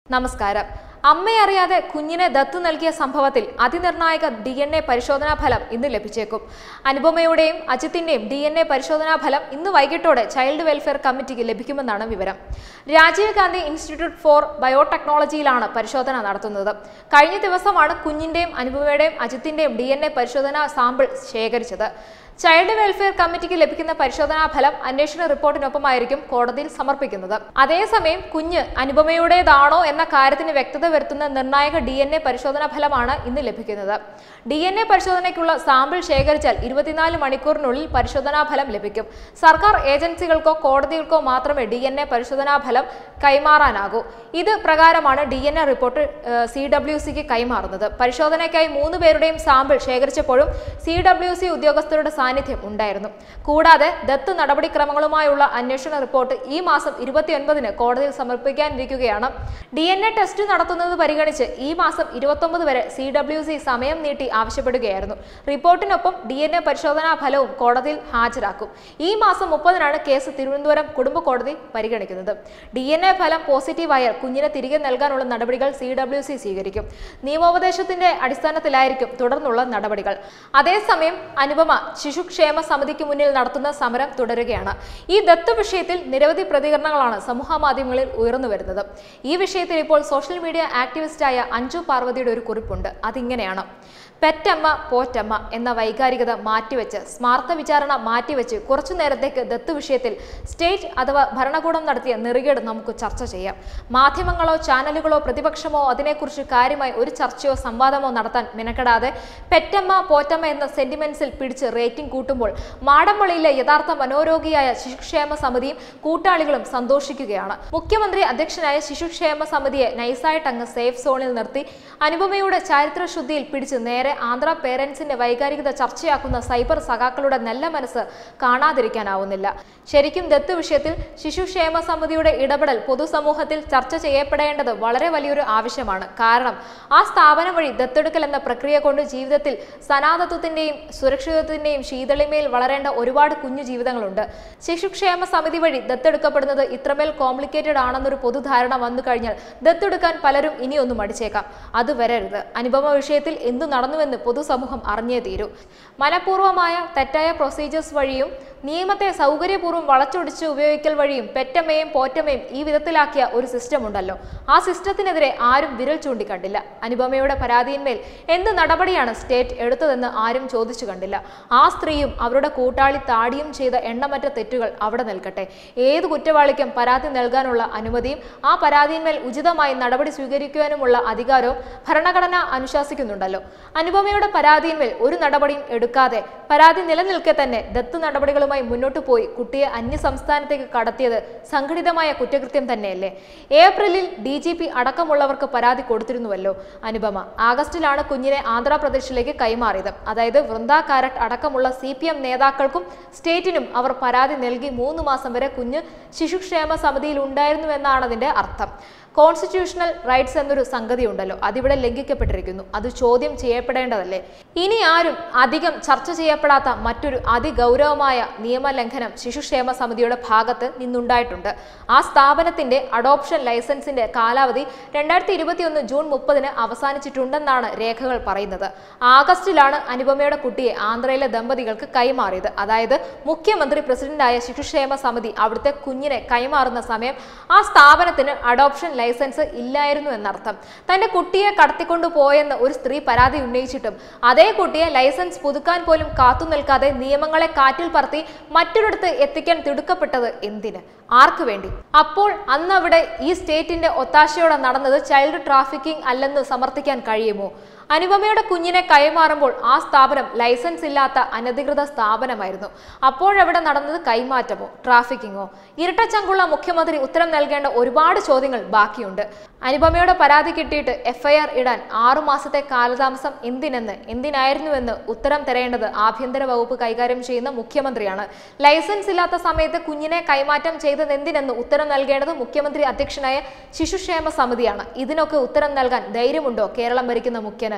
നമസ്കാരം അമ്മയെ അറിയാതെ കുഞ്ഞിനെ ദത്ത് നൽകിയ സംഭവത്തിൽ അതിനിർണായക ഡി എൻ എ പരിശോധനാ ഫലം ഇന്ന് ലഭിച്ചേക്കും അനുപമയുടെയും അജിത്തിന്റെയും ഡി എൻ എ പരിശോധനാ ഫലം ഇന്ന് വൈകിട്ടോടെ ചൈൽഡ് വെൽഫെയർ കമ്മിറ്റിക്ക് ലഭിക്കുമെന്നാണ് വിവരം രാജീവ് ഗാന്ധി ഇൻസ്റ്റിറ്റ്യൂട്ട് ഫോർ ബയോടെക്നോളജിയിലാണ് പരിശോധന നടത്തുന്നത് കഴിഞ്ഞ ദിവസമാണ് കുഞ്ഞിന്റെയും അനുപമയുടെയും അജിത്തിന്റെയും ഡി എൻ എ പരിശോധനാ സാമ്പിൾ ശേഖരിച്ചത് ചൈൽഡ് വെൽഫെയർ കമ്മിറ്റിക്ക് ലഭിക്കുന്ന പരിശോധനാ ഫലം അന്വേഷണ റിപ്പോർട്ടിനൊപ്പമായിരിക്കും കോടതിയിൽ സമർപ്പിക്കുന്നത് അതേസമയം കുഞ്ഞ് അനുപമയുടേതാണോ എന്ന കാര്യത്തിന് വ്യക്തത വരുത്തുന്ന നിർണായക ഡി എൻ എ പരിശോധനാ ഫലമാണ് ഇന്ന് ലഭിക്കുന്നത് ഡി എൻ എ പരിശോധനയ്ക്കുള്ള സാമ്പിൾ ശേഖരിച്ചാൽ ഇരുപത്തിനാല് മണിക്കൂറിനുള്ളിൽ പരിശോധനാ ഫലം ലഭിക്കും സർക്കാർ ഏജൻസികൾക്കോ കോടതികൾക്കോ മാത്രമേ ഡി എൻ എ പരിശോധനാ ഫലം കൈമാറാനാകൂ ഇത് പ്രകാരമാണ് D N A report C W സിക്ക് കൈമാറുന്നത് പരിശോധനയ്ക്കായി മൂന്ന് പേരുടെയും സാമ്പിൾ ശേഖരിച്ചപ്പോഴും സി ഡബ്ല്യു സി ഉദ്യോഗസ്ഥരുടെ സാന്നിധ്യം ഉണ്ടായിരുന്നു കൂടാതെ ദത്ത് നടപടിക്രമങ്ങളുമായുള്ള അന്വേഷണ റിപ്പോർട്ട് ഈ മാസം ഇരുപത്തിയൊൻപതിന് കോടതിയിൽ സമർപ്പിക്കാനിരിക്കുകയാണ് ഡി എൻ എ ടെസ്റ്റ് നടത്തുന്നത് പരിഗണിച്ച് ഈ മാസം ഇരുപത്തൊമ്പത് വരെ സി ഡബ്ല്യു സി സമയം നീട്ടി ആവശ്യപ്പെടുകയായിരുന്നു റിപ്പോർട്ടിനൊപ്പം ഡി എൻ എ പരിശോധനാ ഫലവും കോടതിയിൽ ഹാജരാക്കും ഈ മാസം മുപ്പതിനാണ് കേസ് തിരുവനന്തപുരം കുടുംബ കോടതി പരിഗണിക്കുന്നത് ഡി എൻ എ ഫലം പോസിറ്റീവായാൽ കുഞ്ഞിനെ തിരികെ നൽകാനുള്ള നടപടികൾ സി ഡബ്ല്യു സി സ്വീകരിക്കും നിയമോപദേശത്തിന്റെ അടിസ്ഥാനത്തിലായിരിക്കും തുടർന്നുള്ള നടപടികൾ അതേസമയം അനുപമ ശിശുക്ഷേമ സമിതിക്ക് മുന്നിൽ നടത്തുന്ന സമരം തുടരുകയാണ് ഈ ദത്ത് വിഷയത്തിൽ നിരവധി പ്രതികരണങ്ങളാണ് സമൂഹ മാധ്യമങ്ങളിൽ ഉയർന്നു വരുന്നത് ഈ വിഷയത്തിൽ ഇപ്പോൾ സോഷ്യൽ മീഡിയ ആക്ടിവിസ്റ്റായ അഞ്ജു പാർവതിയുടെ ഒരു കുറിപ്പുണ്ട് അതിങ്ങനെയാണ് പെറ്റമ്മ പോറ്റമ്മ എന്ന വൈകാരികത മാറ്റിവെച്ച് സ്മാർത്ഥ വിചാരണ മാറ്റിവെച്ച് കുറച്ചു നേരത്തേക്ക് ദത്ത് വിഷയത്തിൽ സ്റ്റേറ്റ് അഥവാ ഭരണകൂടം നടത്തിയ നെറികേട് നമുക്ക് ചർച്ച ചെയ്യാം മാധ്യമങ്ങളോ ചാനലുകളോ പ്രതിപക്ഷമോ അതിനെക്കുറിച്ച് കാര്യമായി ഒരു ചർച്ചയോ സംവാദമോ നടത്താൻ മെനക്കെടാതെ പെറ്റമ്മ പോറ്റമ്മ എന്ന സെന്റിമെന്റ്സിൽ പിടിച്ച് റേറ്റിംഗ് കൂട്ടുമ്പോൾ മാടമ്പള്ളിയിലെ യഥാർത്ഥ മനോരോഗിയായ ശിശുക്ഷേമ സമിതിയും കൂട്ടാളികളും സന്തോഷിക്കുകയാണ് മുഖ്യമന്ത്രി അധ്യക്ഷനായ ശിശുക്ഷേമ സമിതിയെ നൈസായിട്ട് അങ്ങ് സേഫ് സോണിൽ നിർത്തി അനുപമയുടെ ചാരിത്രശുദ്ധിയിൽ പിടിച്ച് നേരെ ആന്ധ്ര പേരൻസിന്റെ വൈകാരികത ചർച്ചയാക്കുന്ന സൈബർ സഖാക്കളുടെ നല്ല മനസ്സ് കാണാതിരിക്കാനാവുന്നില്ല ശരിക്കും ദത്ത് വിഷയത്തിൽ ശിശുക്ഷേമ സമിതിയുടെ ഇടപെടൽ പൊതുസമൂഹത്തിൽ ചർച്ച ചെയ്യപ്പെടേണ്ടത് വളരെ വലിയൊരു ആവശ്യമാണ് കാരണം ആ സ്ഥാപനം വഴി ദത്തെടുക്കൽ എന്ന പ്രക്രിയ കൊണ്ട് ജീവിതത്തിൽ സനാതത്വത്തിന്റെയും സുരക്ഷിതത്വത്തിന്റെയും ശീതളിമയിൽ വളരേണ്ട ഒരുപാട് കുഞ്ഞു ജീവിതങ്ങളുണ്ട് ശിശുക്ഷേമ സമിതി വഴി ദത്തെടുക്കപ്പെടുന്നത് ഇത്രമേൽ കോംപ്ലിക്കേറ്റഡ് ആണെന്നൊരു പൊതുധാരണ വന്നു കഴിഞ്ഞാൽ ദത്തെടുക്കാൻ പലരും ഇനിയൊന്നും മടിച്ചേക്കാം അത് വരരുത് അനുപമ വിഷയത്തിൽ എന്തു നടന്നുവെന്ന് പൊതുസമൂഹം അറിഞ്ഞേ തീരൂ മനഃപൂർവ്വമായ തെറ്റായ പ്രൊസീജിയേഴ്സ് വഴിയും നിയമത്തെ സൗകര്യപൂർവ്വം വളച്ചൊടിച്ച് ഉപയോഗിക്കൽ വഴിയും പെറ്റമ്മയും പോറ്റമ്മയും ഈ വിധത്തിലാക്കിയ ഒരു സിസ്റ്റം ഉണ്ടല്ലോ ആ സിസ്റ്റത്തിനെതിരെ ആരും വിരൽ ചൂണ്ടിക്കണ്ടില്ല അനുപമയുടെ പരാതിയിന്മേൽ എന്ത് നടപടിയാണ് സ്റ്റേറ്റ് എടുത്തതെന്ന് ആരും ചോദിച്ചു കണ്ടില്ല ആ സ്ത്രീയും അവരുടെ കൂട്ടാളി താടിയും ചെയ്ത എണ്ണമറ്റ തെറ്റുകൾ അവിടെ നിൽക്കട്ടെ ഏത് കുറ്റവാളിക്കും പരാതി നൽകാനുള്ള അനുമതിയും ആ പരാതിയിന്മേൽ ഉചിതമായി നടപടി സ്വീകരിക്കുവാനുമുള്ള അധികാരവും ഭരണഘടന അനുശാസിക്കുന്നുണ്ടല്ലോ അനുപമയുടെ പരാതിയിന്മേൽ ഒരു നടപടിയും എടുക്കാതെ പരാതി നിലനിൽക്കെ തന്നെ ദത്ത് നടപടികളുമായി മുന്നോട്ട് പോയി കുട്ടിയെ അന്യ സംസ്ഥാനത്തേക്ക് കടത്തിയത് സംഘടിതമായ കുറ്റകൃത്യം തന്നെയല്ലേ ഏപ്രിലിൽ ഡി ജി പി അടക്കമുള്ളവർക്ക് പരാതി കൊടുത്തിരുന്നുവല്ലോ അനുപമ ആഗസ്റ്റിലാണ് കുഞ്ഞിനെ ആന്ധ്രാപ്രദേശിലേക്ക് കൈമാറിയത് അതായത് വൃന്ദ കാരറ്റ് അടക്കമുള്ള സി പി എം നേതാക്കൾക്കും സ്റ്റേറ്റിനും അവർ പരാതി നൽകി മൂന്ന് മാസം വരെ കുഞ്ഞ് ശിശുക്ഷേമ സമിതിയിൽ ഉണ്ടായിരുന്നുവെന്നാണ് അതിന്റെ അർത്ഥം കോൺസ്റ്റിറ്റ്യൂഷണൽ റൈറ്റ്സ് എന്നൊരു സംഗതി ഉണ്ടല്ലോ അതിവിടെ ലംഘിക്കപ്പെട്ടിരിക്കുന്നു അത് ചോദ്യം ചെയ്യപ്പെടേണ്ടതല്ലേ ഇനി ആരും അധികം ചർച്ച ചെയ്യപ്പെടാത്ത മറ്റൊരു അതിഗൗരവമായ നിയമലംഘനം ശിശുക്ഷേമ സമിതിയുടെ ഭാഗത്ത് നിന്നുണ്ടായിട്ടുണ്ട് ആ സ്ഥാപനത്തിന്റെ അഡോപ്ഷൻ ലൈസൻസിന്റെ കാലാവധി രണ്ടായിരത്തി ഇരുപത്തിയൊന്ന് ജൂൺ മുപ്പതിന് അവസാനിച്ചിട്ടുണ്ടെന്നാണ് രേഖകൾ പറയുന്നത് ആഗസ്റ്റിലാണ് അനുപമയുടെ കുട്ടിയെ ആന്ധ്രയിലെ ദമ്പതികൾക്ക് കൈമാറിയത് അതായത് മുഖ്യമന്ത്രി പ്രസിഡന്റായ ശിശുക്ഷേമ സമിതി അവിടുത്തെ കുഞ്ഞിനെ കൈമാറുന്ന സമയം ആ സ്ഥാപനത്തിന് അഡോപ്ഷൻ ലൈസൻസ് ഇല്ലായിരുന്നു എന്നർത്ഥം തന്റെ കുട്ടിയെ കടത്തിക്കൊണ്ടു പോയെന്ന് ഒരു സ്ത്രീ പരാതി ഉന്നയിച്ചിട്ടും അതേ കുട്ടിയെ ലൈസൻസ് പുതുക്കാൻ പോലും കാത്തു നിൽക്കാതെ നിയമങ്ങളെ കാറ്റിൽ പറത്തി മറ്റൊരിടത്ത് എത്തിക്കാൻ തിടുക്കപ്പെട്ടത് എന്തിന് ആർക്കു വേണ്ടി അപ്പോൾ അന്ന് അവിടെ ഈ സ്റ്റേറ്റിന്റെ ഒത്താശയോടെ നടന്നത് ചൈൽഡ് ട്രാഫിക്കിംഗ് അല്ലെന്ന് സമർത്ഥിക്കാൻ കഴിയുമോ അനുപമയുടെ കുഞ്ഞിനെ കൈമാറുമ്പോൾ ആ സ്ഥാപനം ലൈസൻസ് ഇല്ലാത്ത അനധികൃത സ്ഥാപനമായിരുന്നു അപ്പോഴവിടെ നടന്നത് കൈമാറ്റമോ ട്രാഫിക്കിങ്ങോ ഇരട്ടച്ചങ്കുള്ള മുഖ്യമന്ത്രി ഉത്തരം നൽകേണ്ട ഒരുപാട് ചോദ്യങ്ങൾ ബാക്കിയുണ്ട് അനുപമയുടെ പരാതി കിട്ടിയിട്ട് എഫ്ഐആർ ഇടാൻ ആറു മാസത്തെ കാലതാമസം എന്തിനെന്ന് എന്തിനായിരുന്നുവെന്ന് ഉത്തരം തരേണ്ടത് ആഭ്യന്തര വകുപ്പ് കൈകാര്യം ചെയ്യുന്ന മുഖ്യമന്ത്രിയാണ് ലൈസൻസ് ഇല്ലാത്ത സമയത്ത് കുഞ്ഞിനെ കൈമാറ്റം ചെയ്തത് എന്തിനെന്ന് ഉത്തരം നൽകേണ്ടത് മുഖ്യമന്ത്രി അധ്യക്ഷനായ ശിശുക്ഷേമ സമിതിയാണ് ഇതിനൊക്കെ ഉത്തരം നൽകാൻ ധൈര്യമുണ്ടോ കേരളം ഭരിക്കുന്ന മുഖ്യന്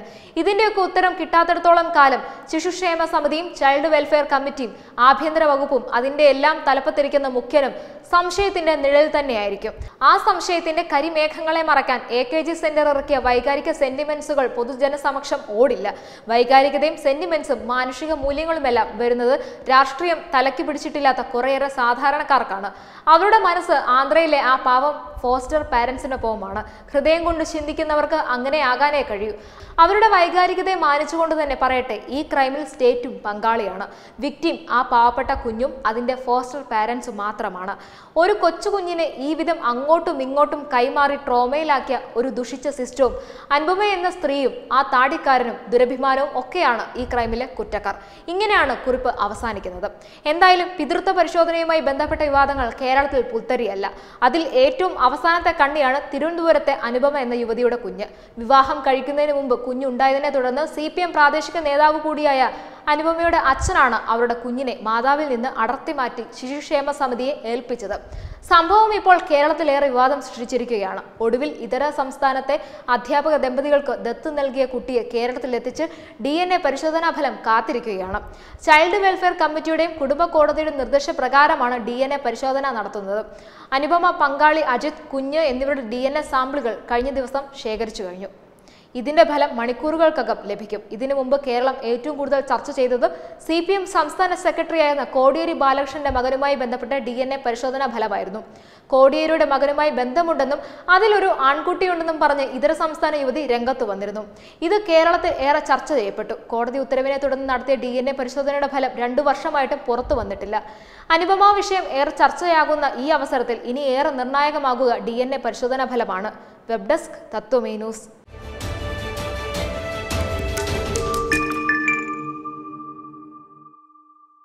ഇതിന്റെയൊക്കെ ഉത്തരം കിട്ടാത്തിടത്തോളം കാലം ശിശുക്ഷേമ സമിതിയും ചൈൽഡ് വെൽഫെയർ കമ്മിറ്റിയും ആഭ്യന്തര വകുപ്പും അതിന്റെ എല്ലാം തലപ്പത്തിരിക്കുന്ന മുഖ്യനും സംശയത്തിന്റെ നിഴൽ തന്നെയായിരിക്കും ആ സംശയത്തിന്റെ കരിമേഘങ്ങളെ മറക്കാൻ എ കെ ജി സെന്റർ ഇറക്കിയ വൈകാരിക സെന്റിമെന്റ്സുകൾ പൊതുജനസമക്ഷം ഓടില്ല വൈകാരികതയും സെന്റിമെന്റ്സും മാനുഷിക മൂല്യങ്ങളുമെല്ലാം വരുന്നത് രാഷ്ട്രീയം തലയ്ക്ക് പിടിച്ചിട്ടില്ലാത്ത കുറേയേറെ സാധാരണക്കാർക്കാണ് അവരുടെ മനസ്സ് ആന്ധ്രയിലെ ആ പാവം ഫോസ്റ്റർ പാരന്റ്സിനൊപ്പവുമാണ് ഹൃദയം കൊണ്ട് ചിന്തിക്കുന്നവർക്ക് അങ്ങനെ ആകാനേ കഴിയൂ അവരുടെ വൈകാരികതയെ മാനിച്ചുകൊണ്ട് തന്നെ പറയട്ടെ ഈ ക്രൈമിൽ സ്റ്റേറ്റും പങ്കാളിയാണ് വിക്ടിം ആ പാവപ്പെട്ട കുഞ്ഞും അതിന്റെ ഫോസ്റ്റർ പാരന്റ്സും മാത്രമാണ് ഒരു കൊച്ചു കുഞ്ഞിനെ ഈ വിധം അങ്ങോട്ടും ഇങ്ങോട്ടും കൈമാറി ട്രോമയിലാക്കിയ ഒരു ദുഷിച്ച സിസ്റ്റവും അനുപമ എന്ന സ്ത്രീയും ആ താടിക്കാരനും ദുരഭിമാനവും ഒക്കെയാണ് ഈ ക്രൈമിലെ കുറ്റക്കാർ ഇങ്ങനെയാണ് കുറിപ്പ് അവസാനിക്കുന്നത് എന്തായാലും പിതൃത്വ പരിശോധനയുമായി ബന്ധപ്പെട്ട വിവാദങ്ങൾ കേരളത്തിൽ പുത്തരിയല്ല അതിൽ ഏറ്റവും അവസാനത്തെ കണ്ണിയാണ് തിരുവനന്തപുരത്തെ അനുപമ എന്ന യുവതിയുടെ കുഞ്ഞ് വിവാഹം കഴിക്കുന്നതിന് മുമ്പ് കുഞ്ഞുണ്ടായതിനെ തുടർന്ന് സി പി എം പ്രാദേശിക നേതാവ് കൂടിയായ അനുപമയുടെ അച്ഛനാണ് അവരുടെ കുഞ്ഞിനെ മാതാവിൽ നിന്ന് അടർത്തി മാറ്റി ശിശുക്ഷേമ സമിതിയെ ഏൽപ്പിച്ചത് സംഭവം ഇപ്പോൾ കേരളത്തിലേറെ വിവാദം സൃഷ്ടിച്ചിരിക്കുകയാണ് ഒടുവിൽ ഇതര സംസ്ഥാനത്തെ അധ്യാപക ദമ്പതികൾക്ക് ദത്ത് നൽകിയ കുട്ടിയെ കേരളത്തിലെത്തിച്ച് ഡി എൻ എ പരിശോധനാ ഫലം കാത്തിരിക്കുകയാണ് ചൈൽഡ് വെൽഫെയർ കമ്മിറ്റിയുടെയും കുടുംബ കോടതിയുടെയും നിർദ്ദേശപ്രകാരമാണ് ഡി എൻ എ പരിശോധന നടത്തുന്നത് അനുപമ പങ്കാളി അജിത് കുഞ്ഞ് എന്നിവരുടെ ഡി എൻ എ സാമ്പിളുകൾ കഴിഞ്ഞ ദിവസം ശേഖരിച്ചു കഴിഞ്ഞു ഇതിന്റെ ഫലം മണിക്കൂറുകൾക്കകം ലഭിക്കും ഇതിനു മുമ്പ് കേരളം ഏറ്റവും കൂടുതൽ ചർച്ച ചെയ്തത് സി പി എം സംസ്ഥാന സെക്രട്ടറിയായിരുന്ന കോടിയേരി ബാലകൃഷ്ണന്റെ മകനുമായി ബന്ധപ്പെട്ട ഡി എൻ എ പരിശോധനാ ഫലമായിരുന്നു കോടിയേരിയുടെ മകനുമായി ബന്ധമുണ്ടെന്നും അതിലൊരു ആൺകുട്ടിയുണ്ടെന്നും പറഞ്ഞ് ഇതര സംസ്ഥാന യുവതി രംഗത്ത് വന്നിരുന്നു ഇത് കേരളത്തിൽ ഏറെ ചർച്ച ചെയ്യപ്പെട്ടു കോടതി ഉത്തരവിനെ തുടർന്ന് നടത്തിയ ഡി എൻ എ പരിശോധനയുടെ ഫലം രണ്ടു വർഷമായിട്ട് പുറത്തു വന്നിട്ടില്ല അനുപമ വിഷയം ഏറെ ചർച്ചയാകുന്ന ഈ അവസരത്തിൽ ഇനി ഏറെ നിർണായകമാകുക ഡി എൻ എ പരിശോധനാ ഫലമാണ് വെബ് ഡെസ്ക് തത്വമേ ന്യൂസ്